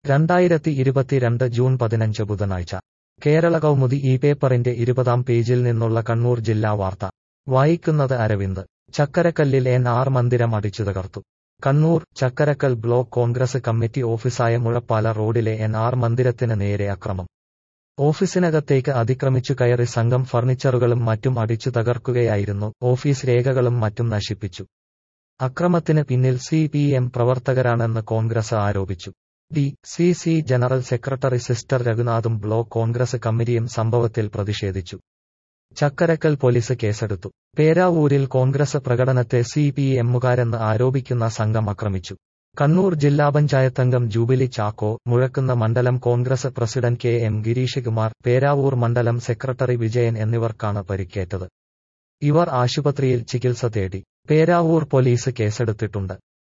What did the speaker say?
രണ്ടായിരത്തി ഇരുപത്തിരണ്ട് ജൂൺ പതിനഞ്ച് ബുധനാഴ്ച കേരള കൗമുദി ഈ പേപ്പറിന്റെ ഇരുപതാം പേജിൽ നിന്നുള്ള കണ്ണൂർ ജില്ലാ വാർത്ത വായിക്കുന്നത് അരവിന്ദ് ചക്കരക്കല്ലിൽ എൻ ആർ മന്ദിരം അടിച്ചു തകർത്തു കണ്ണൂർ ചക്കരക്കൽ ബ്ലോക്ക് കോൺഗ്രസ് കമ്മിറ്റി ഓഫീസായ മുഴപ്പാല റോഡിലെ എൻ ആർ മന്ദിരത്തിന് നേരെ അക്രമം ഓഫീസിനകത്തേക്ക് അതിക്രമിച്ചു കയറി സംഘം ഫർണിച്ചറുകളും മറ്റും അടിച്ചു തകർക്കുകയായിരുന്നു ഓഫീസ് രേഖകളും മറ്റും നശിപ്പിച്ചു അക്രമത്തിന് പിന്നിൽ സി പി എം പ്രവർത്തകരാണെന്ന് കോൺഗ്രസ് ആരോപിച്ചു D C C general secretary sister രഘുനാഥും ബ്ലോക്ക് കോൺഗ്രസ് കമ്മിറ്റിയും സംഭവത്തിൽ പ്രതിഷേധിച്ചു ചക്കരക്കൽ പോലീസ് കേസെടുത്തു പേരാവൂരിൽ കോൺഗ്രസ് പ്രകടനത്തെ സി പി എമ്മുകാരെന്ന് ആരോപിക്കുന്ന സംഘം ആക്രമിച്ചു കണ്ണൂർ ജില്ലാ പഞ്ചായത്തംഗം ജൂബിലി ചാക്കോ മുഴക്കുന്ന മണ്ഡലം Congress president K M Girish Kumar Peravoor മണ്ഡലം സെക്രട്ടറി വിജയൻ എന്നിവർക്കാണ് പരിക്കേറ്റത് ഇവർ ആശുപത്രിയിൽ ചികിത്സ തേടി പേരാവൂർ പോലീസ് കേസെടുത്തിട്ടുണ്ട്